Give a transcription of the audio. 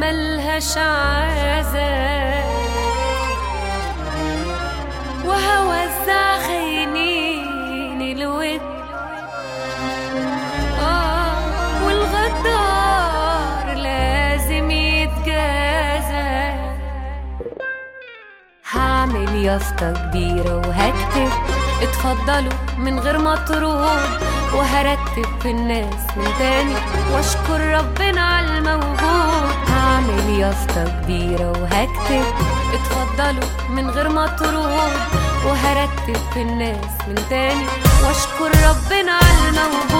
ملهاش عازة وهوزع خينين الود آه والغدار لازم يتجازى هعمل يافطة كبيرة وهكتب اتفضلوا من غير مطرود وهرتب في الناس من تاني واشكر ربنا على الموجود هعمل يافطة كبيرة وهكتب اتفضلوا من غير مطرود وهرتب في الناس من تاني واشكر ربنا على الموجود